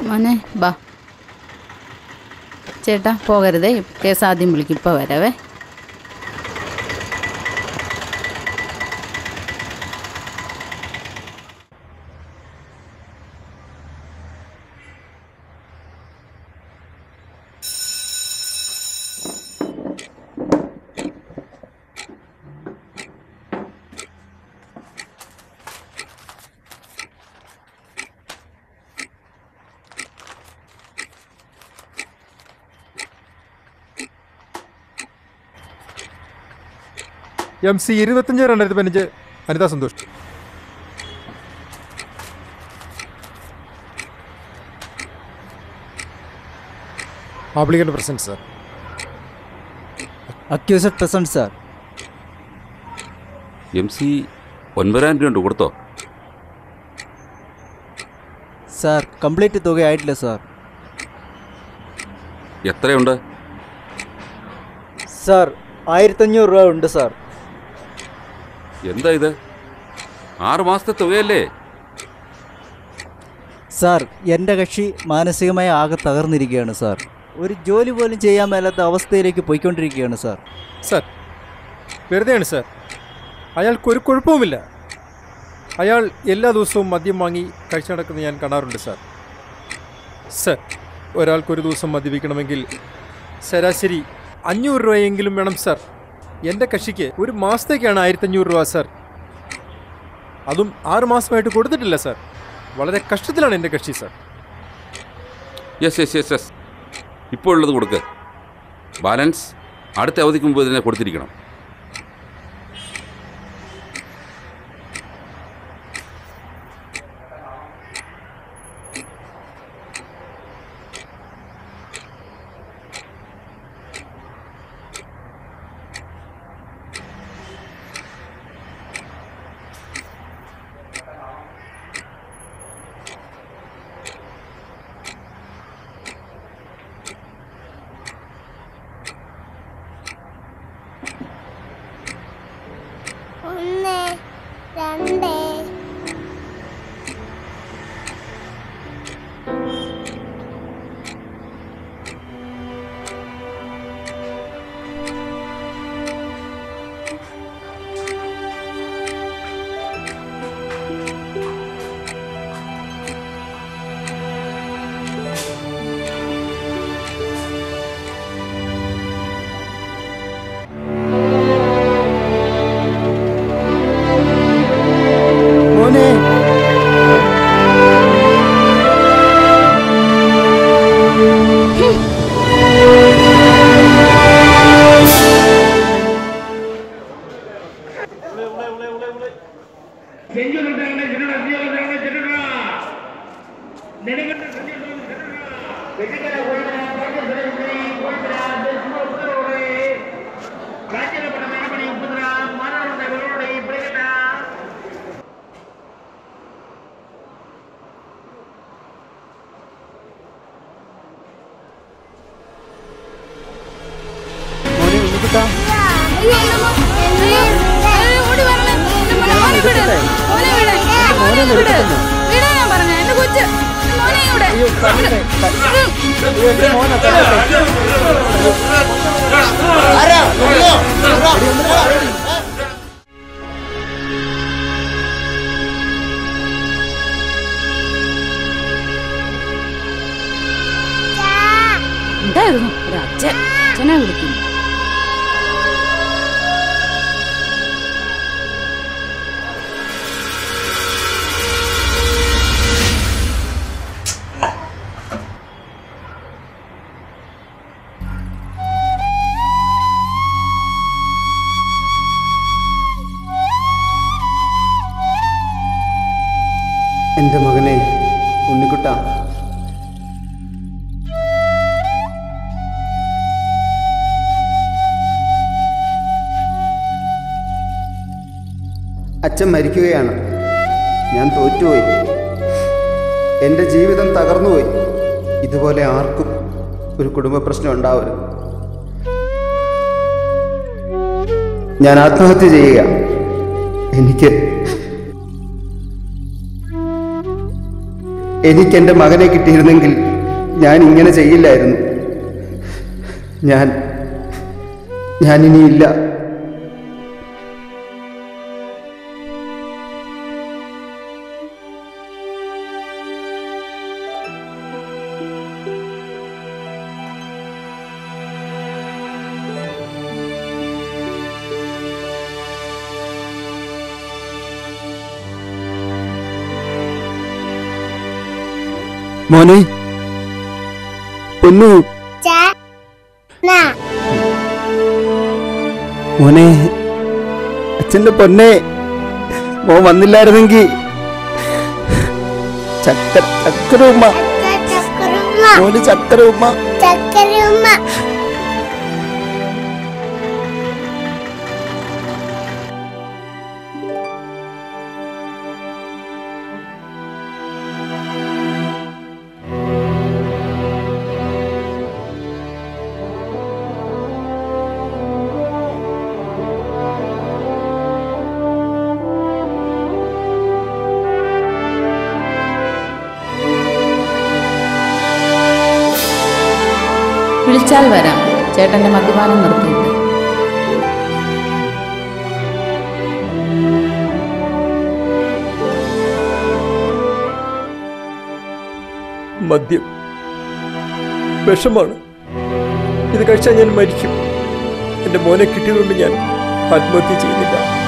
മോനെ ബാ ചേട്ടാ പോകരുതേ കേസ് ആദ്യം വിളിക്കും ഇപ്പോൾ വരാവേ എം സി ഇരുപത്തഞ്ച് രണ്ടായിരത്തി പതിനഞ്ച് Anita Santhosh applicant present sir accused present sir M C ഒൻപതിനായിരം രൂപ ഉണ്ട് കൊടുത്തോ സാർ കംപ്ലീറ്റ് തുക ആയിട്ടില്ല സാർ എത്രയുണ്ട് സാർ ആയിരത്തഞ്ഞൂറ് രൂപ ഉണ്ട് സാർ എന്താ ഇത് ആറ് മാസത്തെ തുകയല്ലേ സാർ എൻ്റെ കക്ഷി മാനസികമായി ആകെ തകർന്നിരിക്കുകയാണ് സാർ ഒരു ജോലി പോലും ചെയ്യാൻ മേലാത്ത അവസ്ഥയിലേക്ക് പോയിക്കൊണ്ടിരിക്കുകയാണ് സാർ സാർ വെറുതെയാണ് സാർ അയാൾക്കൊരു കുഴപ്പവുമില്ല അയാൾ എല്ലാ ദിവസവും മദ്യം വാങ്ങി കഴിച്ചു നടക്കുന്നത് ഞാൻ കാണാറുണ്ട് സാർ സാർ ഒരാൾക്കൊരു ദിവസം മദ്യപിക്കണമെങ്കിൽ ശരാശരി അഞ്ഞൂറ് രൂപയെങ്കിലും വേണം സാർ എൻ്റെ കക്ഷിക്ക് ഒരു മാസത്തേക്കാണ് ആയിരത്തഞ്ഞൂറ് രൂപ സാർ അതും ആറ് മാസമായിട്ട് കൊടുത്തിട്ടില്ല സാർ വളരെ കഷ്ടത്തിലാണ് എൻ്റെ കക്ഷി sir yes yes yes yes ഇപ്പോൾ ഉള്ളത് കൊടുക്ക് ബാലൻസ് അടുത്ത അവധിക്ക് മുമ്പ് ഇതിനെ കൊടുത്തിരിക്കണം ഒന്ന് രണ്ട് മോനെ മോനെ ഉണ്ണിക്കുട്ടാ അയ്യോ തല്ലട്ടെ അയ്യോ എൻ്റെ മോനെ തല്ലട്ടെ എന്തായിരുന്നു ഒരു അച്ഛൻ അച്ഛനെ വിളിക്കുന്നു എൻ്റെ മകനെ ഉണ്ണിക്കുട്ട അച്ഛൻ മരിക്കുകയാണ് ഞാൻ തോറ്റുപോയി എൻ്റെ ജീവിതം തകർന്നുപോയി ഇതുപോലെ ആർക്കും ഒരു കുടുംബ പ്രശ്നം ഉണ്ടാവരുത് ഞാൻ ആത്മഹത്യ ചെയ്യുക എനിക്ക് എനിക്ക് എൻ്റെ മകനെ കിട്ടിയിരുന്നെങ്കിൽ ഞാൻ ഇങ്ങനെ ചെയ്യില്ലായിരുന്നു ഞാൻ ഞാൻ ഇനിയില്ല മോനെ പൊന്നു ചാ നാ മോനെ അച്ഛൻ്റെ പൊന്നെ മോൻ വന്നില്ലായിരുന്നെങ്കിൽ ചക്കര ചക്കര ഉമ്മ ചക്കരുമ്മ മോന് ചക്കര ഉമ്മ ചക്കരുമ്മ വിളിച്ചാൽ വരാം ചേട്ടൻ്റെ മദ്യപാനം നിർത്തിയിട്ട് മദ്യം വിഷമാണ് ഇത് കഴിച്ചാൽ ഞാൻ മരിക്കും എൻ്റെ മോനെ കിട്ടിയതുകൊണ്ട് ഞാൻ ആത്മഹത്യ ചെയ്യുന്നില്ല